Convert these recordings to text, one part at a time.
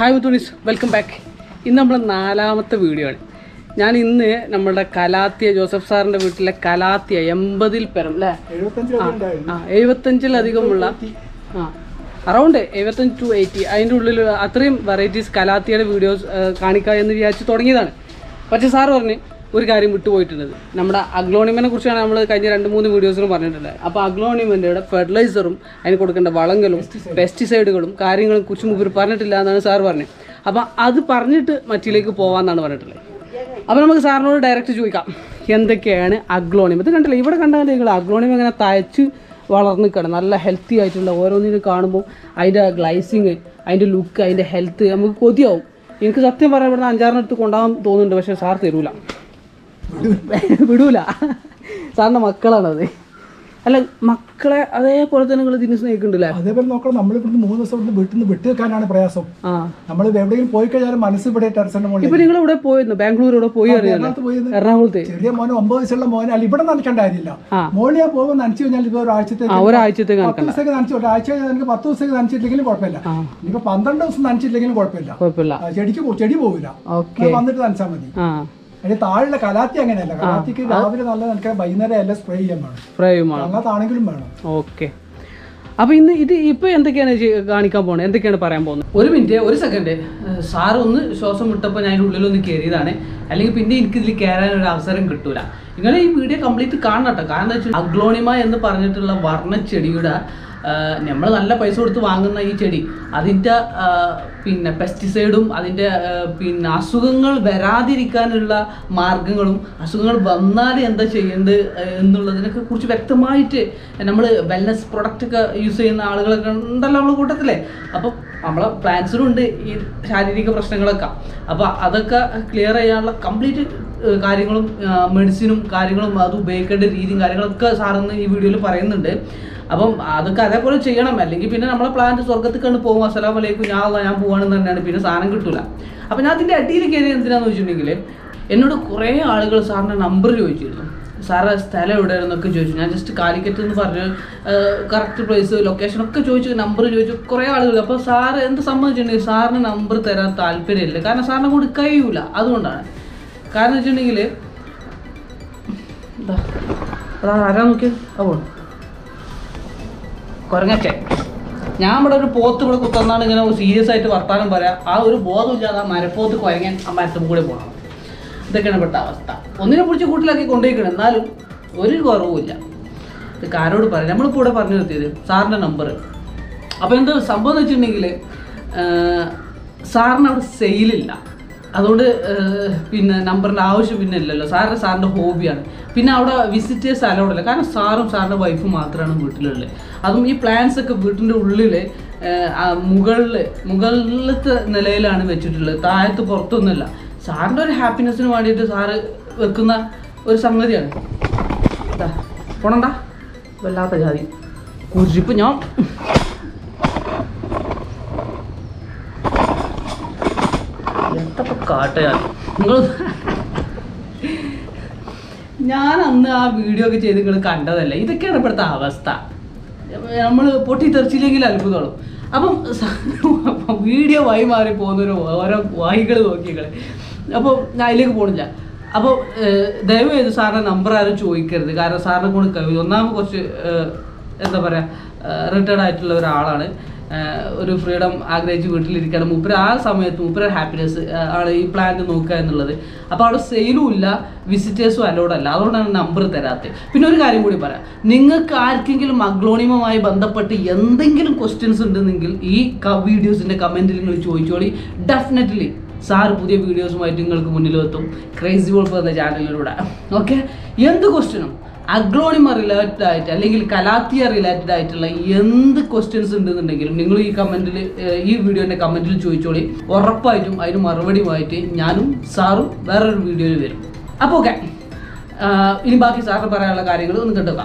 Hi മുത്തുണീസ് welcome back ഇന്ന് നമ്മൾ നാലാമത്തെ വീഡിയോ ആണ് ഞാൻ ഇന്ന് നമ്മുടെ കലാത്തിയ ജോസഫ് സാറിൻ്റെ വീട്ടിലെ കലാത്തിയ എൺപതിൽ പരം അല്ലേ ആ എഴുപത്തഞ്ചിലധികമുള്ള ആ അറൗണ്ട് എഴുപത്തഞ്ച് ടു എയ്റ്റി അതിൻ്റെ ഉള്ളിൽ അത്രയും വെറൈറ്റീസ് കലാത്തിയുടെ വീഡിയോസ് കാണിക്കുക എന്ന് വിചാരിച്ച് തുടങ്ങിയതാണ് പക്ഷേ സാറ് പറഞ്ഞ് ഒരു കാര്യം വിട്ടുപോയിട്ടുണ്ട് നമ്മുടെ അഗ്ലോണിമനെ കുറിച്ചാണ് നമ്മൾ കഴിഞ്ഞ രണ്ട് മൂന്ന് വീഡിയോസിലും പറഞ്ഞിട്ടുള്ളത് അപ്പോൾ അഗ്ലോണിമൻ്റെ ഫെർട്ടിലൈസറും അതിന് കൊടുക്കേണ്ട വളങ്ങളും പെസ്റ്റിസൈഡുകളും കാര്യങ്ങളും കുറിച്ച് മുമ്പ് പറഞ്ഞിട്ടില്ല എന്നാണ് സാർ പറഞ്ഞത് അപ്പോൾ അത് പറഞ്ഞിട്ട് മറ്റിലേക്ക് പോകാമെന്നാണ് പറഞ്ഞിട്ടുള്ളത് അപ്പോൾ നമുക്ക് സാറിനോട് ഡയറക്റ്റ് ചോദിക്കാം എന്തൊക്കെയാണ് അഗ്ലോണിയം ഇത് കണ്ടില്ല ഇവിടെ കണ്ടാൽ നിങ്ങൾ അഗ്ലോണിയം ഇങ്ങനെ തയച്ച് വളർന്നു നിൽക്കണം നല്ല ഹെൽത്തി ആയിട്ടുള്ള ഓരോന്നിനും കാണുമ്പോൾ അതിൻ്റെ ഗ്ലൈസിങ് അതിൻ്റെ ലുക്ക് അതിൻ്റെ ഹെൽത്ത് നമുക്ക് കൊതിയാവും എനിക്ക് സത്യം പറയാൻ ഇവിടുന്ന് അഞ്ചാറിന് അടുത്ത് കൊണ്ടുപോകാൻ തോന്നുന്നുണ്ട് പക്ഷേ സാർ തരൂല വിടൂല സാറിൻ്റെ മക്കളാണത് അല്ല മക്കളെ അതേപോലെ തന്നെ നിങ്ങൾ ഇതിന് സ്നേഹിക്കുന്നുണ്ടല്ലേ അതേപോലെ നോക്കണം നമ്മൾ ഇവിടുന്ന് മൂന്ന് ദിവസം ഇവിടുന്ന് വീട്ടിൽ നിന്ന് വിട്ട് വെക്കാനാണ് പ്രയാസം ആ നമ്മൾ എവിടെയെങ്കിലും പോയി കഴിഞ്ഞാൽ മനസ്സ് ഇവിടെ ടെറസിന്റെ മുകളിൽ ഇപ്പൊ നിങ്ങൾ ഇവിടെ പോയിരുന്നു ബാംഗ്ലൂർ ഇവിടെ പോയി അറിയാലോ എറണാകുളത്ത് പോയത് എറണാകുളത്ത് ചെറിയ മോന് ഒമ്പത് വയസ്സുള്ള മോനെ അല്ല ഇവിടെ നനക്കേണ്ട കാര്യമില്ല ആ. മോളിൽ ഞാൻ പോകുമ്പോൾ നനച്ചു കഴിഞ്ഞാൽ ഇപ്പോൾ ഒരാഴ്ചത്തേക്ക് ആ ഒരാഴ്ചത്തേക്ക് പത്ത് ദിവസത്തേക്ക് നനച്ചു ഒരാഴ്ച കഴിഞ്ഞാൽ എനിക്ക് പത്ത് ദിവസത്തേക്ക് നനച്ചിട്ടില്ലെങ്കിലും കുഴപ്പമില്ല ആ ഇനിയിപ്പോൾ പന്ത്രണ്ട് ദിവസം നനച്ചിട്ടില്ലെങ്കിലും കുഴപ്പമില്ല കുഴപ്പമില്ല ആ, ചെടിക്ക് പോ- ചെടി പോകില്ല ഓക്കെ വന്നിട്ട് നനച്ചാൽ മതി ആ അതിന് താഴെയുള്ള കലാത്തി അങ്ങനെയല്ല കലാത്തിക്ക് രാവിലെ നല്ല നനക്കാൻ വൈകുന്നേരം എല്ലാം സ്പ്രേ ചെയ്യാൻ വേണം ഫ്രൈമാണ് അങ്ങനത്താണെങ്കിലും വേണം ഓക്കെ അപ്പൊ ഇന്ന് ഇത് ഇപ്പൊ എന്തൊക്കെയാണ് ചെയ്യ- കാണിക്കാൻ പോകുന്നത് എന്തൊക്കെയാണ് പറയാൻ പോകുന്നത് ഒരു മിനിറ്റ് ഒരു സെക്കൻഡ് സാർ ഒന്ന് ശ്വാസം വിട്ടപ്പോൾ ഞാൻ ഉള്ളിൽ ഒന്ന് കയറിയതാണ് അല്ലെങ്കിൽ പിന്നെ എനിക്ക് ഇതിൽ കയറാൻ ഒരു അവസരം കിട്ടൂല നിങ്ങൾ ഈ വീഡിയോ കംപ്ലീറ്റ് കാണണം കേട്ടോ കാരണം എന്താ വെച്ചാൽ അഗ്ലോണിമ എന്ന് പറഞ്ഞിട്ടുള്ള വർണ്ണച്ചെടിയുടെ നമ്മൾ നല്ല പൈസ കൊടുത്ത് വാങ്ങുന്ന ഈ ചെടി അതിൻ്റെ ആ, പിന്നെ പെസ്റ്റിസൈഡും അതിൻ്റെ ആ, പിന്നെ അസുഖങ്ങൾ വരാതിരിക്കാനുള്ള മാർഗങ്ങളും അസുഖങ്ങൾ വന്നാൽ എന്താ ചെയ്യേണ്ടത് ആ, എന്നുള്ളതിനൊക്കെ കുറിച്ച് വ്യക്തമായിട്ട് നമ്മൾ വെൽനസ് പ്രൊഡക്റ്റ് ഒക്കെ യൂസ് ചെയ്യുന്ന ആളുകളൊക്കെ ഉണ്ടല്ലോ നമ്മളെ കൂട്ടത്തിലെ അപ്പം നമ്മളെ പ്ലാൻസിനും ഉണ്ട് ഈ ശാരീരിക പ്രശ്നങ്ങളൊക്കെ അപ്പോൾ അതൊക്കെ ക്ലിയർ ചെയ്യാനുള്ള കംപ്ലീറ്റ് കാര്യങ്ങളും മെഡിസിനും കാര്യങ്ങളും അത് ഉപയോഗിക്കേണ്ട രീതിയും കാര്യങ്ങളൊക്കെ സാറിന്ന് ഈ വീഡിയോയിൽ പറയുന്നുണ്ട് അപ്പം അതൊക്കെ അതേപോലെ ചെയ്യണം അല്ലെങ്കിൽ പിന്നെ നമ്മളെ പ്ലാന്റ് സ്വർഗത്തിൽ കണ്ട് പോകും അസ്സലാം വലൈക്കും ഞാൻ അള്ളാ, ഞാൻ പോവാണെന്ന് തന്നെയാണ് പിന്നെ സാധനം കിട്ടൂല അപ്പം ഞാൻ അതിൻ്റെ അടിയിൽ കയറി എന്തിനാന്ന് വെച്ചിട്ടുണ്ടെങ്കിൽ എന്നോട് കുറേ ആളുകൾ സാറിൻ്റെ നമ്പർ ചോദിച്ചിരുന്നു സാറ് സ്ഥലം എവിടെയാണെന്നൊക്കെ ചോദിച്ചു ഞാൻ ജസ്റ്റ് കാലിക്കറ്റ് എന്ന് പറഞ്ഞു കറക്റ്റ് പ്ലേസ് ലൊക്കേഷൻ ഒക്കെ ചോദിച്ചു നമ്പർ ചോദിച്ചു കുറേ ആളുകൾ അപ്പോൾ സാറ് എന്ത് സംബന്ധിച്ചിട്ടുണ്ടെങ്കിൽ സാറിന് നമ്പർ തരാൻ താല്പര്യമില്ല കാരണം സാറിനെ കൊണ്ട് കഴിയൂല അതുകൊണ്ടാണ് കാരണം വെച്ചിട്ടുണ്ടെങ്കിൽ എന്താ അതാ ആരാ നോക്കിയത് അപ്പോൾ കുരങ്ങച്ചേ ഞാൻ ഇവിടെ ഒരു പോത്ത് ഇവിടെ കുത്തന്നാണ് ഇങ്ങനെ സീരിയസ് ആയിട്ട് വർത്താനം പറയാം ആ ഒരു ബോധമില്ലാതെ ആ മരപ്പോത്ത് കുരങ്ങൻ ആ മരത്തും കൂടെ പോകണം ഇതൊക്കെയാണ് ഇവിടുത്തെ അവസ്ഥ ഒന്നിനെ പിടിച്ച് കൂട്ടിലാക്കി കൊണ്ടുപോയിക്കണം എന്നാലും ഒരു കുറവുമില്ല ഇത് ആരോട് പറയാം നമ്മളിപ്പോൾ ഇവിടെ പറഞ്ഞു നിർത്തിയത് സാറിൻ്റെ നമ്പർ അപ്പോൾ എന്താ സംഭവം എന്ന് വെച്ചിട്ടുണ്ടെങ്കിൽ സാറിന് അവിടെ സെയിലില്ല അതുകൊണ്ട് ഏഹ്, പിന്നെ നമ്പറിൻ്റെ ആവശ്യം പിന്നെ ഇല്ലല്ലോ സാറിന് സാറിൻ്റെ ഹോബിയാണ് പിന്നെ അവിടെ വിസിറ്റേഴ്സ് അലൗഡ് അല്ല കാരണം സാറും സാറിൻ്റെ വൈഫും മാത്രമാണ് വീട്ടിലുള്ളത് അതും ഈ പ്ലാൻസ് ഒക്കെ വീട്ടിൻ്റെ ഉള്ളിൽ മുകളിൽ മുകളിലത്തെ നിലയിലാണ് വെച്ചിട്ടുള്ളത് താഴത്ത് പുറത്തൊന്നുമില്ല സാറിൻ്റെ ഒരു ഹാപ്പിനെസ്സിന് വേണ്ടിയിട്ട് സാറ് വെക്കുന്ന ഒരു സംഗതിയാണ് ഇതാ, പോണണ്ട വല്ലാത്ത ജാതി കുരിപ്പ് ഞാൻ എന്തപ്പോ കാട്ടുകാർ നിങ്ങൾ ഞാൻ അന്ന് ആ വീഡിയോ ഒക്കെ ചെയ്ത് നിങ്ങൾ കണ്ടതല്ലേ ഇതൊക്കെയാണ് ഇപ്പോഴത്തെ അവസ്ഥ നമ്മൾ പൊട്ടിത്തെറിച്ചില്ലെങ്കിൽ അത്ഭുതമുള്ളൂ അപ്പം സ- വീഡിയോ വഴി മാറി പോകുന്നൊരു ഓരോ വായികൾ നോക്കിക്കളെ അപ്പോൾ ഞാൻ അതിലേക്ക് പോണില്ല അപ്പോൾ ദയവ് ചെയ്ത് സാറിൻ്റെ നമ്പർ ആരും ചോദിക്കരുത് കാരണം സാറിനെ കൊണ്ട് കഴിയും ഒന്നാമത് കുറച്ച് ഏഹ്, എന്താ പറയുക റിട്ടയർഡ് ആയിട്ടുള്ള ഒരാളാണ് ആഹ് ഒരു ഫ്രീഡം ആഗ്രഹിച്ച് വീട്ടിലിരിക്കണം മൂപ്പര് ആ സമയത്ത് മൂപ്പര ഹാപ്പിനെസ് ആണ് ഈ പ്ലാന്റ് നോക്കുക എന്നുള്ളത് അപ്പോൾ അവിടെ സെയിലും ഇല്ല വിസിറ്റേഴ്സും അലോഡ് അല്ല അതുകൊണ്ടാണ് നമ്പർ തരാത്തത് പിന്നെ ഒരു കാര്യം കൂടി പറയാം നിങ്ങൾക്ക് ആർക്കെങ്കിലും അഗ്ലോണിമമായി ബന്ധപ്പെട്ട് എന്തെങ്കിലും ക്വസ്റ്റ്യൻസ് ഉണ്ടെന്നെങ്കിൽ ഈ വീഡിയോസിൻ്റെ കമൻറ്റിൽ നിങ്ങൾ ചോദിച്ചോളി ഡെഫിനറ്റ്ലി സാർ പുതിയ വീഡിയോസുമായിട്ട് നിങ്ങൾക്ക് മുന്നിലെത്തും ക്രേസി വോൾഫ് എന്ന ചാനലിലൂടെ ഓക്കെ എന്ത് ക്വസ്റ്റ്യനും അഗ്ലോണിമ റിലേറ്റഡ് ആയിട്ട് അല്ലെങ്കിൽ കലാത്തിയ റിലേറ്റഡ് ആയിട്ടുള്ള എന്ത് ക്വസ്റ്റ്യൻസ് ഉണ്ടെന്നുണ്ടെങ്കിലും നിങ്ങൾ ഈ കമൻറ്റിൽ ഈ വീഡിയോൻ്റെ കമൻറ്റിൽ ചോദിച്ചോളി ഉറപ്പായിട്ടും അതിന് മറുപടിയുമായിട്ട് ഞാനും സാറും വേറൊരു വീഡിയോയിൽ വരും അപ്പോൾ ഓക്കെ ഇനി ബാക്കി സാറിന് പറയാനുള്ള കാര്യങ്ങൾ ഒന്ന് കേട്ടുക്കാം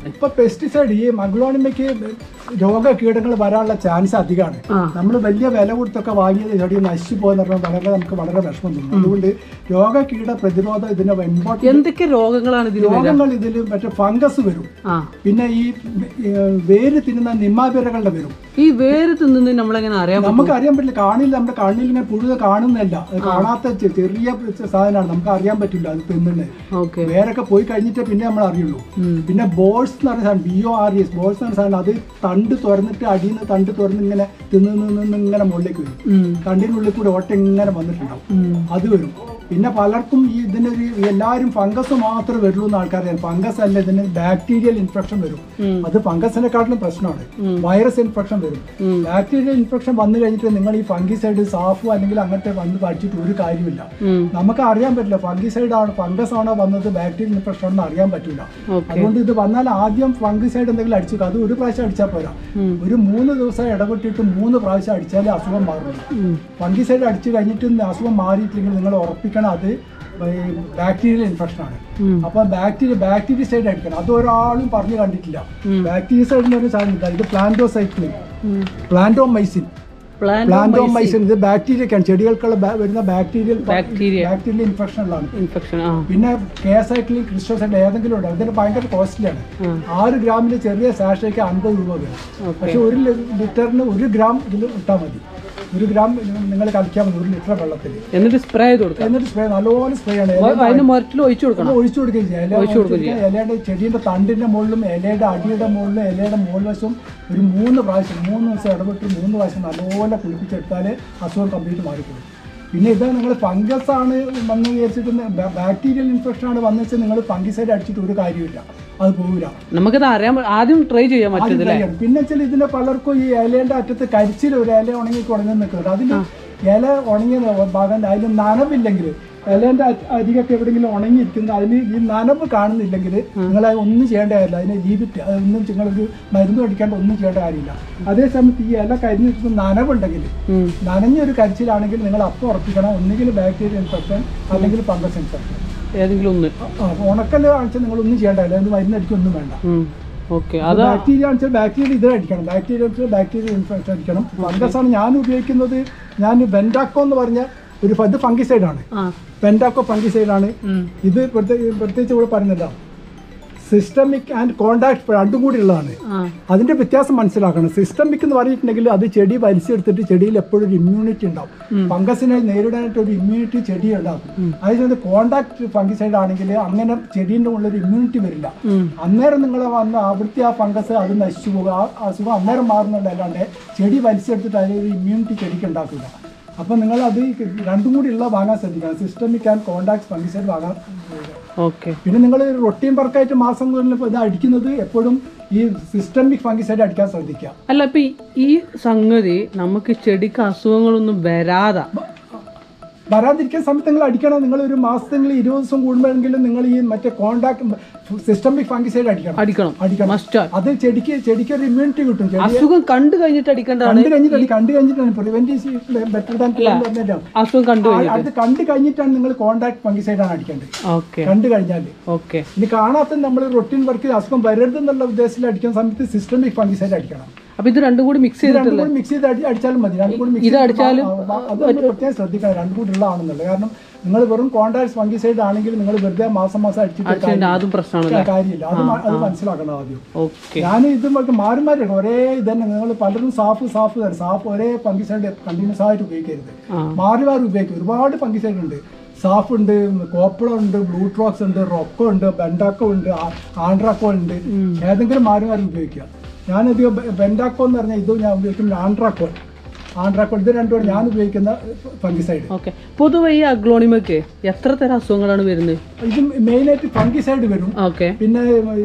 ഇപ്പൊ പെസ്റ്റിസൈഡ് ഈ മഗ്ലോണിമയ്ക്ക് രോഗ കീടങ്ങൾ വരാനുള്ള ചാൻസ് അധികമാണ് ആ. നമ്മൾ വലിയ വില കൊടുത്തൊക്കെ വാങ്ങിയത് ചെടി നശിച്ചു പോകുന്ന പറഞ്ഞാൽ വളരെ നമുക്ക് വളരെ വിഷമം തോന്നും അതുകൊണ്ട് രോഗ കീട പ്രതിരോധം ഇതിന് ഇമ്പോർട്ടൻ്റ് എന്തൊക്കെ രോഗങ്ങളാണ് ഇതിന് വരിക രോഗങ്ങൾ ഇതിൽ മറ്റേ ഫംഗസ് വരും ആ പിന്നെ ഈ ഏർ, വേര് തിന്നുന്ന നിമ്മാവിരകളുടെ വരും ഈ വേര് തിന്നുന്നത് നമ്മളെങ്ങനെ അറിയാൻ പറ്റും നമുക്ക് അറിയാൻ പറ്റില്ല കാണില്ല നമ്മുടെ കണ്ണിൽ ഇങ്ങനെ പുഴുക കാണുന്നില്ല അത് കാണാത്ത ചെ- ചെറിയ സാധനമാണ് നമുക്ക് അറിയാൻ പറ്റില്ല അത് തിന്നുന്നത് ഓക്കെ വേരൊക്കെ പോയി കഴിഞ്ഞിട്ടേ പിന്നെ നമ്മൾ അറിയുള്ളൂ പിന്നെ ബോൾസ് എന്ന് പറഞ്ഞ സാധനം B O R S balls എന്ന് പറഞ്ഞ സാധനം അത് തണ്ട് തുറന്നിട്ട് അടിയിൽ നിന്ന് തണ്ട് തുറന്ന് ഇങ്ങനെ തിന്ന് നിന്ന് നിന്ന് ഇങ്ങനെ മുകളിലേക്ക് വരും തണ്ടിനുള്ളിൽ കൂടെ ഓട്ട ഇങ്ങനെ വന്നിട്ടുണ്ടാവും അത് വരും പിന്നെ പലർക്കും ഈ ഇതിനൊരു എല്ലാവരും ഫംഗസ് മാത്രമേ വരുള്ളൂ എന്ന് ആൾക്കാർ ഫംഗസ് അല്ല ഇതിന് ബാക്ടീരിയൽ ഇൻഫെക്ഷൻ വരും അത് ഫംഗസിനെക്കാട്ടിലും പ്രശ്നമാണ് വൈറസ് ഇൻഫെക്ഷൻ വരും ബാക്ടീരിയൽ ഇൻഫെക്ഷൻ വന്നു കഴിഞ്ഞിട്ട് നിങ്ങൾ ഈ ഫംഗിസൈഡ് സാഫു അല്ലെങ്കിൽ അങ്ങനത്തെ വന്ന് പഠിച്ചിട്ട് ഒരു കാര്യമില്ല നമുക്ക് അറിയാൻ പറ്റില്ല ഫംഗിസൈഡ് ആണ് ഫംഗസ് ആണോ വന്നത് ബാക്ടീരിയൽ ഇൻഫെക്ഷൻ ആണെന്ന് അറിയാൻ പറ്റില്ല ഓക്കെ അതുകൊണ്ട് ഇത് വന്നാൽ ആദ്യം ഫംഗിസൈഡ് എന്തെങ്കിലും അടിച്ചു അത് ഒരു പ്രാവശ്യം അടിച്ചാൽ പോരാ ഒരു മൂന്ന് ദിവസം ഇടപെട്ടിട്ട് മൂന്ന് പ്രാവശ്യം അടിച്ചാലേ അസുഖം മാറുള്ളൂ ഫംഗിസൈഡ് അടിച്ചു കഴിഞ്ഞിട്ട് അസുഖം മാറിയിട്ടില്ലെങ്കിൽ നിങ്ങൾ ഉറപ്പിക്കണം അത് ബാക്ടീരിയൽ ഇൻഫെക്ഷൻ ആണ് അപ്പൊ ബാക്ടീരിയ ബാക്ടീരിയ സൈഡ് അടിക്കണം അത് ഒരാളും പറഞ്ഞു കണ്ടിട്ടില്ല ബാക്ടീരിയ സൈഡ് എന്ന് പറഞ്ഞ സാധനം ഇതാ. ഇത് പ്ലാന്റോസൈക്ലിൻ പ്ലാന്റോമൈസിൻ പ്ലാൻ പ്ലാന്റോമൈസിൻ ഇത് ബാക്ടീരിയക്കാണ് ചെടികൾക്കുള്ള ബാ- വരുന്ന ബാക്ടീരിയൽ ബാക്ടീരിയ ബാക്ടീരിയൽ ഇൻഫെക്ഷനുള്ളതാണ് ഇൻഫെക്ഷൻ ആ പിന്നെ കേസൈക്ലിൻ ക്രിസ്റ്റോസൈഡ് ഏതെങ്കിലും ഉണ്ട് അതിന് ഭയങ്കര കോസ്റ്റ്ലിയാണ് ആറ് ഗ്രാമിന്റെ ചെറിയ സാഷയ്ക്ക് അൻപത് രൂപ വരും പക്ഷെ ഒരു ലി- ലിറ്ററിന് ഒരു ഗ്രാം ഇതിൽ ഇട്ടാൽ മതി ഒരു ഗ്രാം നിങ്ങൾ കളിക്കാൻ മതി ഒരു ലിറ്റർ വെള്ളത്തിൽ എന്നിട്ട് സ്പ്രേ ചെയ്ത് കൊടുക്കാം എന്നിട്ട് സ്പ്രേ നല്ലപോലെ സ്പ്രേ ആണ് അപ്പൊ അതിന് മുരട്ടിൽ ഒഴിച്ചു കൊടുക്കണം ഒന്ന് ഒഴിച്ചു കൊടുക്കുകയും ചെയ്യാം ഇല ഒഴിച്ച് കൊടുക്കുക. ഇലയുടെ ചെടിയുടെ തണ്ടിന്റെ മുകളിലും ഇലയുടെ അടിയുടെ മുകളിലും ഇലയുടെ മുകൾ വശവും ഒരു മൂന്ന് പ്രാവശ്യം മൂന്ന് ദിവസം ഇടപെട്ട് മൂന്ന് പ്രാവശ്യം നല്ലപോലെ കുളിപ്പിച്ചെടുത്താൽ അസുഖം കംപ്ലീറ്റ് മാറിപ്പോകും പിന്നെ ഇത് നിങ്ങൾ ഫംഗസ് ആണ് വന്ന് വിചാരിച്ചിട്ട് ബാക്ടീരിയൽ ഇൻഫെക്ഷൻ ആണ് വന്നു വെച്ചാൽ നിങ്ങൾ ഫംഗിസൈഡ് അടിച്ചിട്ട് ഒരു കാര്യമില്ല അത് പോകില്ല നമുക്കത് അറിയാൻ പ- ആദ്യം ട്രൈ ചെയ്യാൻ പറ്റും ആദ്യം കഴിയണം. പിന്നെ വെച്ചാൽ ഇതിന്റെ പലർക്കും ഈ ഇലേന്റെ അറ്റത്ത് കരിച്ചിൽ ഒരു ഇല ഉണങ്ങി ഉണങ്ങി നിൽക്കുന്നുണ്ട് അതിൽ ഇല ഉണങ്ങിയ ഭാഗം അതിൽ നനവില്ലെങ്കിൽ ഇലേന്റെ അ- അരികൊക്കെ എവിടെയെങ്കിലും ഉണങ്ങിയിരിക്കുന്ന അതിന് ഈ നനവ് കാണുന്നില്ലെങ്കിൽ നിങ്ങൾ അത് ഒന്നും ചെയ്യേണ്ട കാര്യമില്ല അതിനെ ജീവിറ്റ് അതൊന്നും നിങ്ങളൊരു മരുന്ന് അടിക്കാണ്ട് ഒന്നും ചെയ്യേണ്ട കാര്യമില്ല അതേ സമയത്ത് ഈ ഇല കരിഞ്ഞിട്ട് നനവുണ്ടെങ്കിൽ ഉം. നനഞ്ഞൊരു കരിച്ചിലാണെങ്കിൽ നിങ്ങൾ അപ്പം ഉറപ്പിക്കണം ഒന്നുകിൽ ബാക്ടീരിയ ഇൻഫെക്ഷൻ അല്ലെങ്കിൽ ഫംഗസ് ഇൻഫെക്ഷൻ ഏതെങ്കിലും ഒന്ന് ഉണക്കല് കാണിച്ചാൽ നിങ്ങൾ ഒന്നും ചെയ്യേണ്ട അതിന് മരുന്ന് അടിക്കൊന്നും വേണ്ട ഓക്കെ അത് ബാക്ടീരിയ വെച്ചാൽ ബാക്ടീരിയ ഇത് അടിക്കണം ബാക്ടീരിയ വെച്ചാൽ ബാക്ടീരിയ ഇൻഫെക്ഷൻ അടിക്കണം ഫംഗസ് ആണ് ഞാൻ ഉപയോഗിക്കുന്നത് ഞാൻ ബെൻഡാക്കോ എന്ന് പറഞ്ഞ ഒരു ഫ- ഇത് ഫംഗിസൈഡ് ആണ് ആ ബെൻഡാക്കോ ഫംഗിസൈഡ് ആണ് ഉം. ഇത് പ്രത്യേക- പ്രത്യേകിച്ച് ഇവിടെ പറയുന്നില്ല സിസ്റ്റമിക് ആൻഡ് കോണ്ടാക്ട് രണ്ടും കൂടി ഉള്ളതാണ് ആ അതിന്റെ വ്യത്യാസം മനസ്സിലാക്കണം സിസ്റ്റമിക് എന്ന് പറഞ്ഞിട്ടുണ്ടെങ്കിൽ അത് ചെടി വലിച്ചെടുത്തിട്ട് ചെടിയിൽ എപ്പോഴും ഒരു ഇമ്മ്യൂണിറ്റി ഉണ്ടാവും ഫംഗസിനെ നേരിടാനായിട്ട് ഒരു ഇമ്മ്യൂണിറ്റി ചെടി ഉണ്ടാക്കും അതായത് കോണ്ടാക്ട് ഫംഗിസൈഡ് ആണെങ്കിൽ അങ്ങനെ ചെടീൻ്റെ ഉള്ളിൽ ഒരു ഇമ്മ്യൂണിറ്റി വരില്ല അന്നേരം നിങ്ങൾ വന്ന് അവിടുത്തെ ആ ഫംഗസ് അത് നശിച്ചു പോകുക ആ അസുഖം അന്നേരം മാറുന്നുണ്ടല്ലാണ്ട് ചെടി വലിച്ചെടുത്തിട്ട് അതിനൊരു ഇമ്മ്യൂണിറ്റി ചെടിക്ക് ഉണ്ടാക്കില്ല അപ്പം നിങ്ങൾ അത് രണ്ടും കൂടി ഉള്ള വാങ്ങാൻ ശ്രദ്ധിക്കണം സിസ്റ്റമിക് ആൻഡ് കോണ്ടാക്ട് ഫംഗിസൈഡ് വാങ്ങാൻ ഓക്കെ പിന്നെ നിങ്ങൾ റൊട്ടീൻ വർക്കായിട്ട് മാസം തോറും ഇത് അടിക്കുന്നത് എപ്പോഴും ഈ സിസ്റ്റമിക് ഫംഗിസൈഡ് അടിക്കാൻ ശ്രദ്ധിക്കുക അല്ല ഇപ്പൊ ഈ- ഈ സംഗതി നമുക്ക് ചെടിക്ക് അസുഖങ്ങളൊന്നും വരാതെ വരാതിരിക്കുന്ന സമയത്ത് നിങ്ങൾ അടിക്കണം നിങ്ങൾ ഒരു മാസത്തിൽ ഇരുപത് ദിവസം കൂടുമ്പോഴെങ്കിലും നിങ്ങൾ ഈ മറ്റേ കോണ്ടാക്ട് സിസ്റ്റമിക് ഫംഗിസൈഡ് അടിക്കണം അടിക്കണം അടിക്കണം മസ്റ്റ് അത് ചെടിക്ക് ചെടിക്ക് ഒരു ഇമ്മ്യൂണിറ്റി കിട്ടും ചെടി അസുഖം കണ്ടു കഴിഞ്ഞിട്ട് അടിക്കേണ്ടതാണ് കണ്ടു കഴിഞ്ഞിട്ടാണ് കണ്ടു കഴിഞ്ഞിട്ടാണ് പ്രിവെന്റീവ് ബെറ്റർ ദാൻ പറഞ്ഞിട്ടാണ് അസുഖം കണ്ടു കഴിഞ്ഞു അത് കണ്ടു കഴിഞ്ഞിട്ടാണ് നിങ്ങൾ കോണ്ടാക്ട് ഫംഗിസൈഡ് ആണ് അടിക്കേണ്ടത് ഓക്കെ കണ്ടു കഴിഞ്ഞാൽ ഓക്കെ ഇനി കാണാത്ത നമ്മൾ റൊട്ടീൻ വർക്ക് അസുഖം വരരുത് എന്നുള്ള ഉദ്ദേശത്തിൽ അടിക്കുന്ന സമയത്ത് സിസ്റ്റമിക് ഫംഗിസൈഡ് അടിക്കണം അപ്പൊ ഇത് രണ്ടും കൂടി മിക്സ് ഇത് രണ്ടും ചെയ്തിട്ടില്ല കൂടി മിക്സ് ചെയ്ത് അടി അടിച്ചാലും മതി രണ്ടും കൂടി മിക്സ് ഇത് അടിച്ചാലും അത് നമ്മൾ പ്രത്യേകം ശ്രദ്ധിക്കണം രണ്ടും കൂടി ഉള്ളതാണെന്നുള്ളത് കാരണം നിങ്ങൾ വെറും കോൺടാക്ട് ഫംഗിസൈഡ് ആണെങ്കിൽ നിങ്ങൾ വെറുതെ മാസം മാസം അടിച്ചിട്ട് അടിച്ചതിന്റെ അതും പ്രശ്നമാണല്ലോ കാര്യമില്ല അത് മ- അത് മനസ്സിലാക്കണം ആദ്യം ഓക്കെ ഞാൻ ഇതുമൊക്കെ മാറി മാറി ഒരേ ഇതന്നെ നിങ്ങൾ പലരും സാഫ് സാഫ് തരും സാഫ് ഒരേ ഫംഗിസൈഡ് കണ്ടിന്യൂസ് ആയിട്ട് ഉപയോഗിക്കരുത് ആ. മാറി മാറി ഉപയോഗിക്കും ഒരുപാട് ഫംഗിസൈഡ് ഉണ്ട് സാഫ് ഉണ്ട് കോപ്പളം ഉണ്ട് ബ്ലൂട്രോക്സ് ഉണ്ട് റൊക്കോ ഉണ്ട് ബെൻഡാക്കോ ഉണ്ട് ആ- ആൻഡ്രാക്കോ ഉണ്ട് ഏതെങ്കിലും മാറി മാറി ഉപയോഗിക്കുക ഞാനധികം ബെ- ബെൻഡാക്കോ എന്ന് പറഞ്ഞാൽ ഇത് ഞാൻ ഉപയോഗിക്കുന്നത് ആൻഡ്രാക്കോ ആൻഡ്രാക്കോ ഇത് രണ്ടുമാണ് ഞാൻ ഉപയോഗിക്കുന്ന ഫംഗിസൈഡ് ഓക്കെ പൊതുവെ ഈ അഗ്ലോണിമക്ക് എത്ര തരം അസുഖങ്ങളാണ് വരുന്നത് ഇത് മെയിനായിട്ട് ഫംഗിസൈഡ് വരും ഓക്കെ പിന്നെ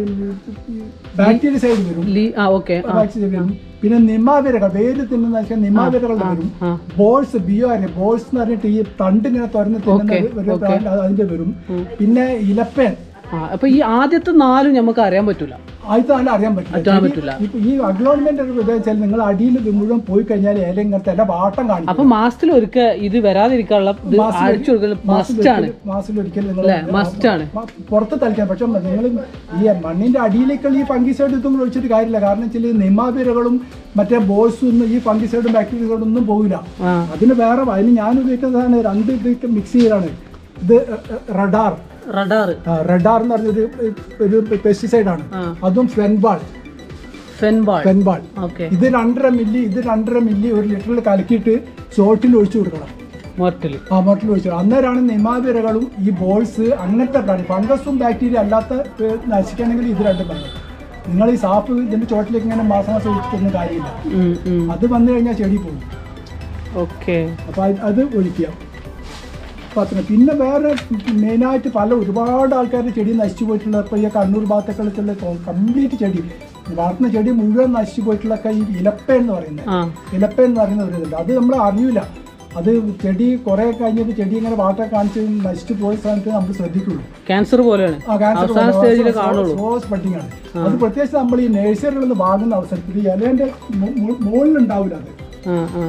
ബാക്ടീരിയ സൈഡ് വരും ലീ ആ ഓക്കെ ആ വാക്സിൻ വരും പിന്നെ നിമാവിരകൾ വേര് തിന്നുന്ന വെച്ചാൽ നിമാവിരകളുടെ വരും ആ. ബോൾസ് ബിയോ അറിയാം ബോൾസ് എന്ന് പറഞ്ഞിട്ട് ഈ തണ്ട് ഇങ്ങനെ തുറന്ന് തിന്നുന്ന Okay, ഒരു brand, അത് അതിന്റെ വരും പിന്നെ ഇലപ്പൻ ആ അപ്പൊ ഈ ആദ്യത്തെ നാലും നമുക്ക് അറിയാൻ പറ്റൂല ആദ്യത്തെ നല്ല അറിയാൻ പറ്റില്ല അറിയാൻ പറ്റില്ല ഇപ്പൊ ഈ അഗ്ലോൺമെന്റ് വെച്ചാൽ നിങ്ങൾ അടിയിൽ ഇത് മുഴുവൻ പോയി കഴിഞ്ഞാൽ ഇല ഇങ്ങനത്തെ എല്ലാ വാട്ടം കാണിക്കും അപ്പൊ മാസത്തിൽ ഒരിക്കൽ ഇത് വരാതിരിക്കാനുള്ള ഇത് അടിച്ചു കൊടുക്കൽ മസ്റ്റാണ് മാസത്തിൽ നിങ്ങൾ അല്ലേ മസ്റ്റാണ് പുറത്ത് തളിക്കാൻ പക്ഷെ നിങ്ങൾ ഈ മണ്ണിന്റെ അടിയിലേക്കുള്ള ഈ ഫംഗിസൈഡ് ഇതൊന്നും ഒഴിച്ചിട്ട് കാര്യമില്ല കാരണം വെച്ചാൽ ഈ നിമാബിരകളും മറ്റേ ബോൾസും ഒന്നും ഈ ഫംഗിസൈഡും ബാക്ടീരിയകളും ഒന്നും പോകില്ല ആ അതിന് വേറെ അതിന് ഞാൻ ഉപയോഗിക്കുന്നതാണ് രണ്ട് ഇത് മിക്സ് ചെയ്താണ് ഇത് റഡാർ റഡാർ റഡാർ എന്ന് പറഞ്ഞൊരു ഒരു പെസ്റ്റിസൈഡ് ആണ് ആ. അതും ഫെൻബാൾ ഫെൻബാൾ ഫെൻബാൾ ഓക്കെ ഇത് രണ്ടര മില്ലി ഇത് രണ്ടര മില്ലി ഒരു ലിറ്ററിൽ കലക്കിയിട്ട് ചോട്ടിൽ ഒഴിച്ചു കൊടുക്കണം മൊറട്ടിൽ ആ മോട്ടിൽ ഒഴിച്ചു അന്നേരമാണ് നിമാവിരകളും ഈ ബോൾസ് അങ്ങനത്തെ പ്രാണി ഫംഗസും ബാക്ടീരിയ അല്ലാത്ത ഏ, നശിക്കണമെങ്കിൽ ഇത് രണ്ടും വേണം നിങ്ങൾ ഈ സാപ്പ് ഇതിന്റെ ചോട്ടിലേക്ക് ഇങ്ങനെ മാസം മാസം ഒഴിച്ചിട്ടൊന്നും കാര്യമില്ല അത് വന്നു കഴിഞ്ഞാൽ ചെടി പോകും ഓക്കെ അപ്പോൾ അത് അത് ഒഴിക്കുക പത്തിന് പിന്നെ വേറെ മെയിനായിട്ട് പല ഒരുപാട് ആൾക്കാരുടെ ചെടി നശിച്ചു പോയിട്ടുള്ള ഇപ്പോൾ ഈ കണ്ണൂർ ഭാഗത്തൊക്കെ കംപ്ലീറ്റ് ചെടി വളർത്തുന്ന ചെടി മുഴുവൻ നശിച്ചു പോയിട്ടുള്ളൊക്കെ ഈ ഇലപ്പ എന്ന് പറയുന്നത് ആ ഇലപ്പ എന്ന് പറയുന്ന ഒരു ഇതുണ്ട് അത് നമ്മൾ അറിയില്ല അത് ചെടി കുറെ കഴിഞ്ഞിട്ട് ചെടി ഇങ്ങനെ വാട്ടർ കാണിച്ച് നശിച്ചു പോയ സമയത്ത് നമ്മൾ ശ്രദ്ധിക്കുള്ളൂ ക്യാൻസർ പോലെയാണ് ആ ക്യാൻസർ അവസാന സ്റ്റേജിൽ കാണുള്ളൂ സ്പ്രെഡിങ് ആണ് അത് പ്രത്യേകിച്ച് നമ്മൾ ഈ നഴ്സറികളിൽ നിന്ന് വാങ്ങുന്ന അവസരത്തിൽ ഈ ഇലേന്റെ മുകളിൽ ഉണ്ടാവില്ല അത് ആ ആ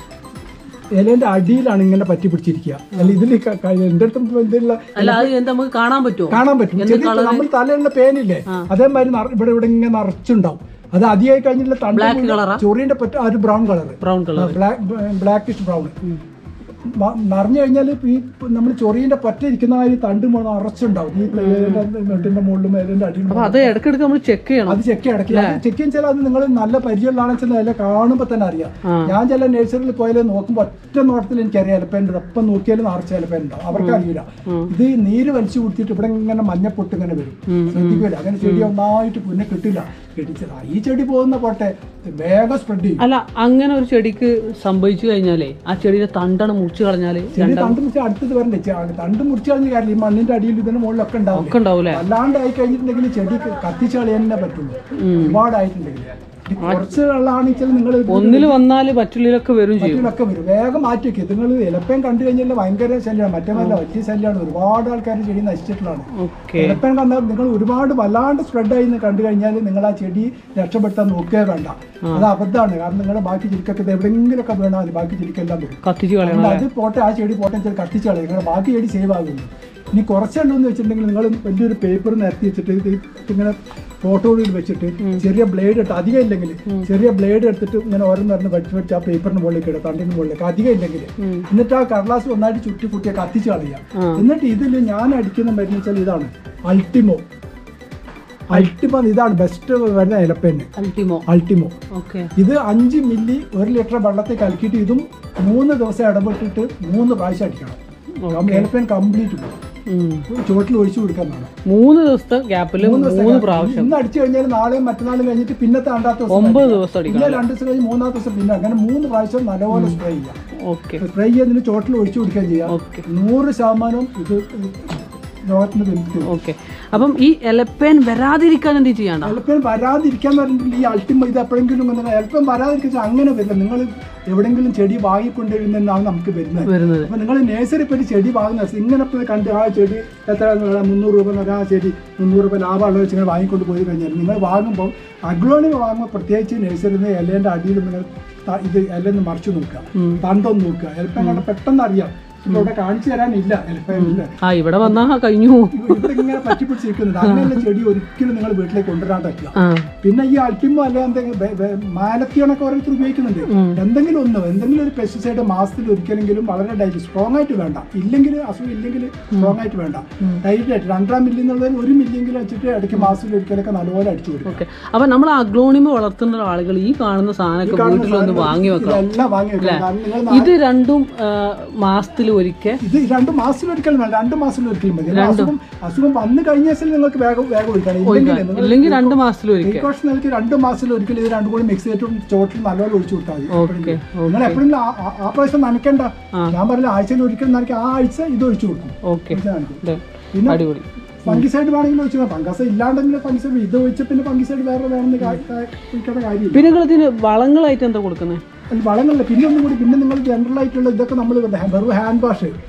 ഇലേന്റെ അടിയിലാണ് ഇങ്ങനെ പറ്റി പിടിച്ചിരിക്കുക അല്ല ഇതിൽ എന്റെ അടുത്ത് ഇതിലുള്ള അല്ല അത് എന്താ നമുക്ക് കാണാൻ പറ്റുമോ കാണാൻ പറ്റും ചെറിയ നമ്മൾ തലയുള്ള പേനില്ലേ അതേമാതിരി നിറ- ഇവിടെ ഇവിടെ ഇങ്ങനെ നിറച്ചുണ്ടാവും അത് അധികമായി കഴിഞ്ഞിട്ടുള്ള Black colour ആ? തണ്ട് ചൊറിയന്റെ പറ്റ ആ ഒരു brown colour brown colour blackish brown നിറഞ്ഞു കഴിഞ്ഞാൽ ഈ നമ്മൾ ചൊറിയന്റെ പറ്റ ഇരിക്കുന്ന ആ ഒരു തണ്ട് മുഴുവൻ നിറച്ചുണ്ടാവും ഈ നെട്ടിന്റെ മുകളിലും ഏതിന്റെ അടിയിലും അപ്പൊ അത് ഇടയ്ക്കിടയ്ക്ക് നമ്മൾ ചെക്ക് ചെയ്യണം അത് ചെക്ക് അടക്കി ചെക്ക് ചെയ്യാൻ അത് നിങ്ങൾ നല്ല പരിചയമുള്ളതാണെന്ന് വെച്ചാൽ അതിലെ കാണുമ്പോൾ തന്നെ അറിയാം ആ. ഞാൻ ചില നഴ്സറിയിൽ പോയാൽ നോക്കുമ്പോൾ ഒറ്റ നോട്ടത്തിൽ എനിക്ക് ഇലപ്പേൻ്റെ ഒപ്പം നോക്കിയാലും നിറച്ച ഇലപ്പേനുണ്ടാവും അവർക്ക് അറിയില്ല ഇത് ഈ നീര് വലിച്ചു കൊടുത്തിട്ട് ഇവിടെ ഇങ്ങനെ മഞ്ഞപ്പൊട്ട് ഇങ്ങനെ വരും ശ്രദ്ധിക്കില്ല അങ്ങനെ ചെടി ഒന്നായിട്ട് പിന്നെ കിട്ടില്ല കിട്ടിച്ചത് ഈ ചെടി പോകുന്ന പോട്ടെ വേഗം സ്പ്രെഡ് ചെയ്യും അല്ല അങ്ങനെ ഒരു ചെടിക്ക് സംഭവിച്ചു കഴിഞ്ഞാലേ ആ ചെടിയുടെ തണ്ടാണ് മുറിച്ചു കളഞ്ഞാല് ചെടി തണ്ട് മുറിച്ച് അടുത്തത് വരണ്ടേ ചെ- തണ്ട് മുറിച്ച് കളഞ്ഞ കാര്യം ഈ മണ്ണിന്റെ അടിയിൽ ഇതിന്റെ മുകളിലൊക്കെ ഉണ്ടാവും ഒക്കെ ഉണ്ടാവൂലേ അല്ലാണ്ട് ആയി കഴിഞ്ഞിട്ടുണ്ടെങ്കിൽ ചെടി കത്തിച്ച് കളയാനേ പറ്റുള്ളൂ ഒരുപാടായിട്ടുണ്ടെങ്കിൽ ഈ കുറച്ച് വെള്ളമാണെങ്കിൽ നിങ്ങൾ ഒന്നിൽ വന്നാല് മറ്റുള്ളിലൊക്കെ വരും ചെയ്യും മറ്റുള്ളൊക്കെ വരും വേഗം മാറ്റി വെക്കുക നിങ്ങൾ ഇലപ്പൻ കണ്ടു കഴിഞ്ഞാൽ ഭയങ്കര ശല്യമാണ് മറ്റേ നല്ല വലിയ ശല്യമാണ് ഒരുപാട് ആൾക്കാർ ചെടി നശിച്ചിട്ടുള്ളതാണ് ഓക്കെ ഇലപ്പൻ കണ്ടാൽ നിങ്ങൾ ഒരുപാട് വല്ലാണ്ട് സ്പ്രെഡായി എന്ന് കണ്ടു കഴിഞ്ഞാൽ നിങ്ങൾ ആ ചെടി രക്ഷപ്പെടുത്താൻ നോക്കുകയേ വേണ്ട അത് അബദ്ധമാണ് കാരണം നിങ്ങളുടെ ബാക്കി ചെടിക്കൊക്കെ ഇത് എവിടെയെങ്കിലുമൊക്കെ വീണാൽ മതി ബാക്കി ചെടിക്കെല്ലാം വരും കത്തിച്ച് കളയണം അതുകൊണ്ട് അത് പോട്ടെ ആ ചെടി പോട്ടെ വെച്ചാൽ കത്തിച്ച് കളയും നിങ്ങളുടെ ബാക്കി ചെടി സേവ് ആകുന്നു ഇനി കുറച്ചുള്ളൂ എന്ന് വെച്ചിട്ടുണ്ടെങ്കിൽ നിങ്ങൾ വലിയൊരു പേപ്പർ നിരത്തി വെച്ചിട്ട് ഇത് ഇങ്ങനെ ഫോട്ടോയിൽ വെച്ചിട്ട് ചെറിയ ബ്ലേഡ് എടുത്ത് അധികം ഇല്ലെങ്കിൽ ചെറിയ ബ്ലേഡ് എടുത്തിട്ട് ഇങ്ങനെ ഓരോന്നോരോന്ന് വെച്ച് വെച്ച് ആ പേപ്പറിന് മുകളിലേക്ക് ഇടുക തണ്ടിന് മുകളിലേക്ക് അധികം ഇല്ലെങ്കിൽ എന്നിട്ട് ആ കടലാസ് ഒന്നായിട്ട് ചുറ്റി കുട്ടിയെ കത്തിച്ച് കളയുക ആ. എന്നിട്ട് ഇതിൽ ഞാൻ അടിക്കുന്ന മരുന്ന് വെച്ചാൽ ഇതാണ് അൾട്ടിമോ അൾട്ടിമോ ഇതാണ് ബെസ്റ്റ് വരുന്ന ഇലപ്പേന് അൽറ്റിമോ അൾട്ടിമോ ഓക്കെ ഇത് അഞ്ച് മില്ലി ഒരു ലിറ്റർ വെള്ളത്തിൽ കലക്കിയിട്ട് ഇതും മൂന്ന് ദിവസം ഇടപെട്ടിട്ട് മൂന്ന് പ്രാവശ്യം അടിക്കണം ഏലപ്പൻ കംപ്ലീറ്റ് പോകും ചുവട്ടിൽ ഒഴിച്ചു കൊടുക്കാൻ വേണം മൂന്ന് ദിവസത്തെ ഗ്യാപ്പിൽ മൂന്ന് ദിവസം മൂന്ന് കഴിഞ്ഞ് പ്രാവശ്യം ഇന്ന് അടിച്ചു കഴിഞ്ഞാൽ നാളെയും മറ്റന്നാളും കഴിഞ്ഞിട്ട് പിന്നത്തെ രണ്ടാമത്തെ ദിവസം ഒമ്പത് ദിവസം അടിക്കണം പിന്നെ രണ്ട് ദിവസം കഴിഞ്ഞ് മൂന്നാമത്തെ ദിവസം പിന്നെ അങ്ങനെ മൂന്ന് പ്രാവശ്യം നല്ലപോലെ സ്പ്രേ ചെയ്യാം ഓക്കെ സ്പ്രേ ചെയ്യുന്നതിന് ചോട്ടിൽ ഒഴിച്ചു കൊടുക്കുകയും ചെയ്യാം ഓക്കെ നൂറ് ശതമാനവും ഇത് രോഗത്തിന് വിമുക്തി ഓക്കെ അപ്പം ഈ എലപ്പേൻ വരാതിരിക്കാൻ എന്ത് ചെയ്യണ്ട എളുപ്പം വരാതിരിക്കാൻ പറഞ്ഞിട്ട് ഈ അൾട്ടിമ ഇത് എപ്പോഴെങ്കിലും ഒന്ന് എളുപ്പം വരാതിരിക്കാൻ അങ്ങനെ വരില്ല നിങ്ങൾ എവിടെങ്കിലും ചെടി വാങ്ങിക്കൊണ്ടുവരുന്നതാണ് നമുക്ക് വരുന്നത് വരുന്നത് അപ്പൊ നിങ്ങൾ നേഴ്സറി പോയി ചെടി വാങ്ങുന്ന ദിവസം ഇങ്ങനെ പോയി കണ്ട് ആ ചെടി എത്ര മുന്നൂറ് രൂപ എന്നൊക്കെ ആ ചെടി മുന്നൂറ് രൂപ ലാഭമുള്ള വെച്ച് ഇങ്ങനെ വാങ്ങിക്കൊണ്ട് പോയി കഴിഞ്ഞാൽ നിങ്ങൾ വാങ്ങുമ്പോൾ അഗ്ലോണിമ വാങ്ങുമ്പോൾ പ്രത്യേകിച്ച് നഴ്സറിയിൽ നിന്ന് ഇലേൻ്റെ അടിയിൽ നിങ്ങൾ ത- ഇത് ഇലന്ന് മറിച്ച് നോക്കുക ഉം. തണ്ടൊന്ന് നോക്കുക എളുപ്പം കണ്ട് പെട്ടെന്ന് അറിയാം ഇപ്പൊ ഇവിടെ കാണിച്ചു തരാനില്ല എളുപ്പം ഇല്ല ആ ഇവിടെ വന്നാ കഴിഞ്ഞു ഇവിടെ ഇങ്ങനെ പറ്റി പിടിച്ചിരിക്കുന്നുണ്ട് അങ്ങനെയുള്ള ചെടി ഒരിക്കലും നിങ്ങൾ വീട്ടിലേക്ക് കൊണ്ടുവരാൻ പറ്റില്ല ആ പിന്നെ ഈ അൾട്ടിമോ അല്ല എന്തെങ്കിലും മാലത്തിയോണൊക്കെ ഓരോരുത്തർ ഉപയോഗിക്കുന്നുണ്ട് എന്തെങ്കിലും ഒന്ന് എന്തെങ്കിലും ഒരു പെസ്റ്റിസൈഡ് മാസത്തിൽ ഒരിക്കലെങ്കിലും വളരെ ഡൈറ്റ് സ്ട്രോങ് ആയിട്ട് വേണ്ട ഇല്ലെങ്കിൽ അസുഖം ഇല്ലെങ്കിൽ സ്ട്രോങ് ആയിട്ട് വേണ്ട ഡൈറ്റ് ആയിട്ട് രണ്ടാം മില്ലി എന്നുള്ളതിൽ ഒരു മില്ലിയെങ്കിലും വെച്ചിട്ട് ഇടയ്ക്ക് മാസത്തിൽ ഒരിക്കലൊക്കെ നല്ലപോലെ അടിച്ചു കൊടുക്കും ഓക്കെ അപ്പൊ നമ്മൾ അഗ്ലോണിമ വളർത്തുന്ന ആളുകൾ ഈ കാണുന്ന സാധനമൊക്കെ വീട്ടിലൊന്ന് വാങ്ങി വെക്കണം ഇതെല്ലാം വാങ്ങി വെക്കണം കാരണം നിങ്ങൾ ഇത് രണ്ടും മാസത്തിൽ ഒരിക്കൽ ഇത് രണ്ട് മാസത്തിൽ ഒരിക്കലും വേണ്ട രണ്ട് മാസത്തിൽ ഒരിക്കലും മതി എന്നാൽ അസുഖം അസുഖം വന്നു കഴിഞ്ഞ ശേഷം നിങ്ങൾക്ക് വേഗം വേഗം ഒഴിക്കണം ഇല്ലെങ്കിൽ നിങ്ങൾ ഇല്ലെങ്കിൽ രണ്ട് മാസത്തിൽ ഒരിക്കൽ പ്രിക്കോഷൻ നിങ്ങൾക്ക് രണ്ട് മാസത്തിൽ ഒരിക്കലും ഇത് രണ്ടും കൂടി മിക്സ് ചെയ്തിട്ട് ചോട്ടിൽ നല്ലപോലെ ഒഴിച്ചു കൊടുത്താൽ മതി ഓക്കെ നിങ്ങൾ എപ്പോഴും ആ പ്രാവശ്യം നനയ്ക്കണ്ട ആ. ഞാൻ പറഞ്ഞില്ല ആഴ്ചയിൽ ഒരിക്കൽ നനയ്ക്കുക ആ ആഴ്ച ഇത് ഒഴിച്ചു കൊടുക്കും ഓക്കെ ഇത് നനയ്ക്കും. പിന്നെ അടിപൊളി ഫംഗിസൈഡ് വേണമെങ്കിൽ ഒഴിച്ചു ഫംഗസ് ഇല്ലാണ്ടെങ്കിൽ ഫംഗിസൈഡ് ഇത് ഒഴിച്ച പിന്നെ ഫംഗിസൈഡ് വേറെ വേണമെന്ന് കാ- കാ- ഒഴിക്കേണ്ട കാര്യമില്ല പിന്നെ നിങ്ങൾ ഇതിന് വളങ്ങളായിട്ട് എന്താ കൊടുക്കുന്നത് അത് വളങ്ങളില്ല പിന്നെ ഒന്നും കൂടി പിന്നെ നിങ്ങൾ ജനറൽ ആയിട്ടുള്ള ഇതൊക്കെ നമ്മൾ വെറും ഹാൻഡ് വാഷ്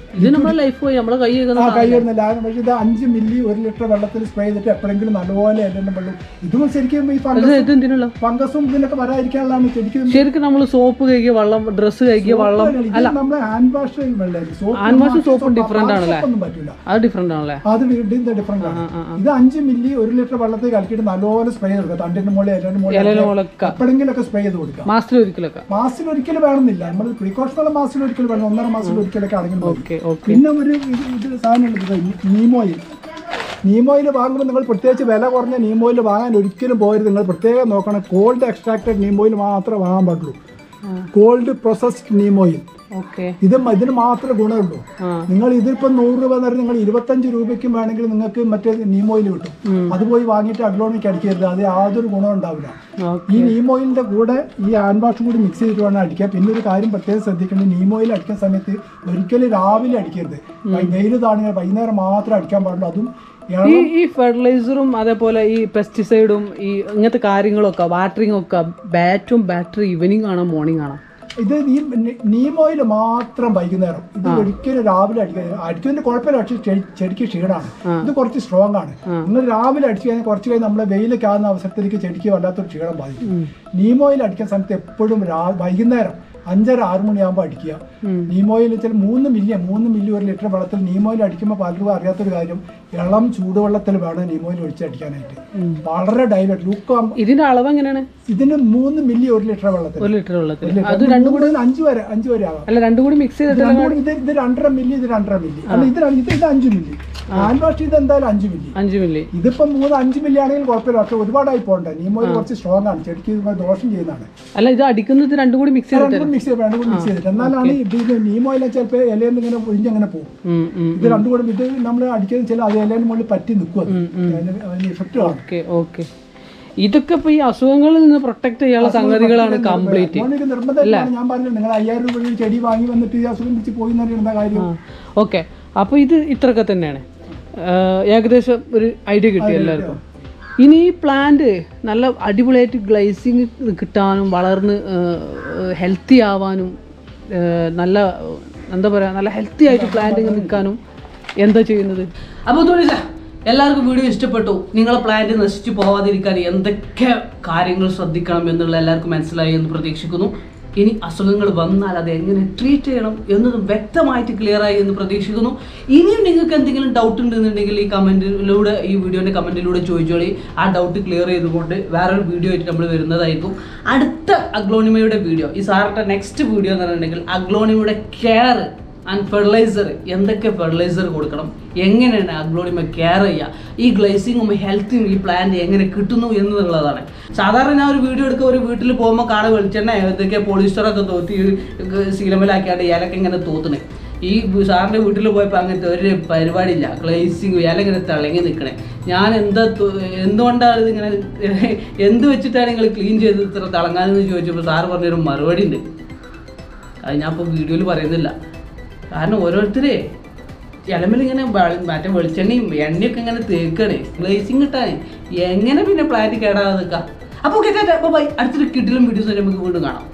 ഇത് നമ്മുടെ ലൈഫ് പോയി നമ്മളെ കൈ ആ വെക്കുന്ന കൈ വരുന്ന ലാഭം പക്ഷേ ഇത് അഞ്ച് മില്ലി ഒരു ലിറ്റർ വെള്ളത്തിൽ സ്പ്രേ ചെയ്തിട്ട് എപ്പോഴെങ്കിലും നല്ലപോലെ എല്ലാം വെള്ളം ഇതും ശരിക്കും ഈ ഇത് ഫംഗസ് ഇത് എന്തിനുള്ള ഫംഗസും ഇതിനൊക്കെ വരാതിരിക്കാനുള്ളതാണ് ശരിക്കും ശരിക്കും നമ്മൾ സോപ്പ് കഴിക്കുക വെള്ളം ഡ്രസ്സ് കഴിക്കുക വെള്ളം ഇത് നമ്മുടെ ഹാൻഡ് വാഷ് വെള്ളം Hand wash ഉം soap ഉം different ആണല്ലേ? ഒന്നും പറ്റില്ല അത് ഡിഫറെന്റ് ആണല്ലേ അത് വീണ്ടും ഡിഫറെന്റ് ആണ് ഇത് അഞ്ച് മില്ലി ഒരു ലിറ്റർ വെള്ളത്തിൽ കലക്കിയിട്ട് നല്ലപോലെ സ്പ്രേ ചെയ്ത് കൊടുക്കുക തണ്ടിന്റെ മുകളിൽ ഇലന്റെ ഇലയിലെ മുകളിൽ മുളക്ക എപ്പോഴെങ്കിലും ഒക്കെ സ്പ്രേ ചെയ്ത് കൊടുക്കുക മാസത്തിൽ ഒരിക്കലൊക്കെ മാസത്തിൽ ഒരിക്കലും വേണമെന്നില്ല നമ്മൾ പ്രീകോഷനുള്ള മാസത്തിൽ ഒരിക്കലും വേണം ഒന്നര മാസത്തിൽ ഒരിക്കലൊക്കെ ആണെങ്കിൽ മതി ഓക്കെ ഓക്കെ പിന്നെ ഒരു ഇത് ഇത് സാധനമുള്ളത് നീമോയിൽ നീമോയിൽ വാങ്ങുമ്പോൾ നിങ്ങൾ പ്രത്യേകിച്ച് വില കുറഞ്ഞ നീമോയിൽ വാങ്ങാൻ ഒരിക്കലും പോകരുത് നിങ്ങൾ പ്രത്യേകം നോക്കണം കോൾഡ് എക്സ്ട്രാക്റ്റഡ് നീമോയിൽ മാത്രമേ വാങ്ങാൻ പാടുള്ളൂ കോൾഡ് പ്രോസസ്ഡ് നീമോയിൽ ഓക്കെ ഇത് മ- ഇതിന് മാത്രമേ ഗുണമുള്ളൂ ആ നിങ്ങൾ ഇതിപ്പോൾ നൂറ് രൂപ നേരം നിങ്ങൾ ഇരുപത്തഞ്ച് രൂപയ്ക്കും വേണമെങ്കിൽ നിങ്ങൾക്ക് മറ്റേ നീമോയിൽ കിട്ടും അത് പോയി വാങ്ങിയിട്ട് അഗ്ലോണിക്ക് അടിക്കരുത് അത് യാതൊരു ഗുണവും ഉണ്ടാവില്ല ഓക്കെ ഈ നീമോയിലിന്റെ കൂടെ ഈ ഹാൻഡ് വാഷും കൂടി മിക്സ് ചെയ്തിട്ട് വേണം അടിക്കുക പിന്നെ ഒരു കാര്യം പ്രത്യേകം ശ്രദ്ധിക്കേണ്ടത് നീമോയിൽ അടിക്കുന്ന സമയത്ത് ഒരിക്കലും രാവിലെ അടിക്കരുത് വെയിൽ താണെങ്കിൽ വൈകുന്നേരം മാത്രമേ അടിക്കാൻ പാടുള്ളൂ അതും ഈ ഈ ഫെർട്ടിലൈസറും അതേപോലെ ഈ പെസ്റ്റിസൈഡും ഈ ഇങ്ങനത്തെ കാര്യങ്ങളൊക്കെ വാട്ടറിംഗ് ഒക്കെ ബാറ്റും ബാറ്ററി ഈവനിങ് ആണോ മോർണിംഗ് ആണോ ഇത് ഈ നീം ഓയിൽ മാത്രം വൈകുന്നേരം ഇത് ഒരിക്കലും രാവിലെ അടിക്കുക അടിക്കുന്നതിന്റെ കുഴപ്പമില്ല പക്ഷേ ചെടി- ചെടിക്ക് ക്ഷീണമാണ് ഇത് കുറച്ച് സ്ട്രോങ് ആണ് നിങ്ങൾ രാവിലെ അടിച്ചു കഴിഞ്ഞാൽ കുറച്ച് കഴിഞ്ഞ് നമ്മളെ വെയിലൊക്കെ ആകുന്ന അവസരത്തിലേക്ക് ചെടിക്ക് വല്ലാത്തൊരു ക്ഷീണം ബാധിക്കും നീം ഓയിൽ അടിക്കുന്ന സമയത്ത് എപ്പോഴും രാ- വൈകുന്നേരം അഞ്ചര ആറ് മണിയാകുമ്പോൾ അടിക്കുക നീമോയിൽ വെച്ചാൽ മൂന്ന് മില്ലി മൂന്ന് മില്ലി ഒരു ലിറ്റർ വെള്ളത്തിൽ നീമോയിൽ അടിക്കുമ്പോൾ പലരും അറിയാത്തൊരു കാര്യം ഇളം ചൂടുവെള്ളത്തിൽ വേണം നീമോയിൽ ഒഴിച്ച് അടിക്കാനായിട്ട് വളരെ ഡൈലറ്റ് ലൂക്കാം ഇതിന്റെ അളവ് എങ്ങനെയാണ് ഇതിന് മൂന്ന് മില്ലി ഒരു ലിറ്റർ വെള്ളത്തിൽ ഒരു ലിറ്റർ വെള്ളത്തിൽ ഒരു ലിറ്റർ. അത് മൂന്ന് മുതൽ അഞ്ച് വരെ അഞ്ച് വരെ ആകാം അല്ല രണ്ടും കൂടി മിക്സ് ഇത് ചെയ്തിട്ട് രണ്ടും കൂടി ഇത് ഇത് രണ്ടര മില്ലി ഇത് രണ്ടര മില്ലി അല്ല ഇത് രണ്ട്- ഇത് ഇത് അഞ്ച് മില്ലി ഹാൻഡ് വാഷ് ഇത് എന്തായാലും അഞ്ച് മില്ലി അഞ്ച് മില്ലി ഇതിപ്പം മൂന്ന് അഞ്ച് മില്ലി ആണെങ്കിൽ കുഴപ്പമില്ല പക്ഷെ ഒരുപാടായി പോകണ്ട നീമോയിൽ കുറച്ച് സ്ട്രോങ് ആണ് ചെടിക്ക് ഇത് ദോഷം ചെയ്യുന്നതാണ് അല്ല ഇത് അടിക്കുന്നത് രണ്ടും കൂടി മിക്സ് ചെയ്തിട്ട് രണ്ടും കൂടി മിക്സ് ചെയ്ത് രണ്ടും കൂടി മിക്സ് ചെയ്തിട്ട് എന്നാലാണ് ഇത് ഇത് നീമോയിൽ ചിലപ്പോൾ ഇലയിൽ നിന്ന് ഇങ്ങനെ ഒഴിഞ്ഞങ്ങനെ പോകും ഉം, ഉം. ഇത് രണ്ടും കൂടി ഇത് നമ്മൾ അടിക്കുന്ന ചില അത് ഇലയുടെ മുകളിൽ പറ്റി നിൽക്കും അത്. അതിന് അതിന് ഇഫക്റ്റ് കാണും ഓക്കെ ഓക്കെ ഇതൊക്കെ ഇപ്പൊ ഈ അസുഖങ്ങളിൽ നിന്ന് പ്രൊട്ടക്ട് ചെയ്യാനുള്ള സംഗതികളാണ് കംപ്ലീറ്റ് അതുകൊണ്ട് ഇത് നിർബന്ധമായിട്ടാണ് ഞാൻ പറഞ്ഞത് നിങ്ങൾ അയ്യായിരം രൂപ ഒരു ചെടി വാങ്ങി വന്നിട്ട് ഈ അസുഖം പിടിച്ച് പോയി എന്നറിയ എന്താ കാര്യം ഓക്കെ അപ്പോൾ ഇത് ഇത്രയൊക്കെ തന്നെയാണ് ആഹ് ഏകദേശം ഒരു ഐഡിയ കിട്ടി എല്ലാവർക്കും ഇനി ഈ പ്ലാന്റ് നല്ല അടിപൊളിയായിട്ട് ഗ്ലേസിങ് കിട്ടാനും വളർന്ന് ഹെൽത്തി ആവാനും ആഹ് നല്ല എന്താ പറയുക നല്ല ഹെൽത്തി ആയിട്ട് പ്ലാന്റ് നിൽക്കാനും എന്താ ചെയ്യുന്നത് അപ്പോൾ തോന്നില്ല എല്ലാവർക്കും വീഡിയോ ഇഷ്ടപ്പെട്ടു നിങ്ങളെ പ്ലാന്റ് നശിച്ചു പോവാതിരിക്കാൻ എന്തൊക്കെ കാര്യങ്ങൾ ശ്രദ്ധിക്കണം എന്നുള്ള എല്ലാവർക്കും മനസ്സിലായി എന്ന് പ്രതീക്ഷിക്കുന്നു ഇനി അസുഖങ്ങൾ വന്നാൽ അത് എങ്ങനെ ട്രീറ്റ് ചെയ്യണം എന്നത് വ്യക്തമായിട്ട് ക്ലിയർ ആയി എന്ന് പ്രതീക്ഷിക്കുന്നു ഇനിയും നിങ്ങൾക്ക് എന്തെങ്കിലും ഡൗട്ട് ഉണ്ടെന്നുണ്ടെങ്കിൽ ഈ കമൻറ്റിലൂടെ ഈ വീഡിയോൻ്റെ കമൻറ്റിലൂടെ ചോദിച്ചോളി ആ ഡൗട്ട് ക്ലിയർ ചെയ്തുകൊണ്ട് വേറൊരു വീഡിയോ ആയിട്ട് നമ്മൾ വരുന്നതായിരിക്കും അടുത്ത അഗ്ലോണിമയുടെ വീഡിയോ ഈ സാറിൻ്റെ നെക്സ്റ്റ് വീഡിയോ എന്ന് പറഞ്ഞിട്ടുണ്ടെങ്കിൽ അഗ്ലോണിമയുടെ കെയർ ആൻഡ് ഫെർട്ടിലൈസർ എന്തൊക്കെ ഫെർട്ടിലൈസർ കൊടുക്കണം എങ്ങനെയാണ് അഗ്ലോണിമ കെയർ ചെയ്യുക ഈ ഗ്ലേസിങ്ങും ഹെൽത്തും ഈ പ്ലാന്റ് എങ്ങനെ കിട്ടുന്നു എന്നുള്ളതാണ് സാധാരണ ഞാൻ ഒരു വീഡിയോ എടുക്കുക ഒരു വീട്ടിൽ പോകുമ്പോൾ കാണാൻ വെളിച്ചെണ്ണ എന്തൊക്കെ പോളിസ്റ്ററൊക്കെ തോത്തി ശീലമലാക്കിയാണ്ട് ഇലക്കെ ഇങ്ങനെ തോത്തണേ ഈ സാറിൻ്റെ വീട്ടിൽ പോയപ്പോൾ അങ്ങനത്തെ ഒരു പരിപാടിയില്ല ഗ്ലേസിങ് ഇല ഇങ്ങനെ തിളങ്ങി നിൽക്കണേ ഞാൻ എന്താ തു- എന്തുകൊണ്ടാണ് ഇതിങ്ങനെ എന്ത് വെച്ചിട്ടാണ് നിങ്ങൾ ക്ലീൻ ചെയ്ത് ഇത്ര തിളങ്ങാനെന്ന് ചോദിച്ചപ്പോൾ സാറ് പറഞ്ഞൊരു മറുപടി ഉണ്ട് അത് ഞാൻ ഇപ്പോൾ വീഡിയോയിൽ പറയുന്നില്ല കാരണം ഓരോരുത്തരെ ഇലമിൽ ഇങ്ങനെ വെ- മറ്റേ വെളിച്ചെണ്ണയും എണ്ണയൊക്കെ ഇങ്ങനെ തേക്കണേ ഗ്ലേസിങ് കിട്ടാൻ എങ്ങനെ പിന്നെ പ്ലാന്റ് കേടാതെ നിൽക്കാം അപ്പോൾ കേട്ടോ ബൈ അടുത്തൊരു കിട്ടിലും വീഡിയോസ് നമുക്ക് വീണ്ടും കാണാം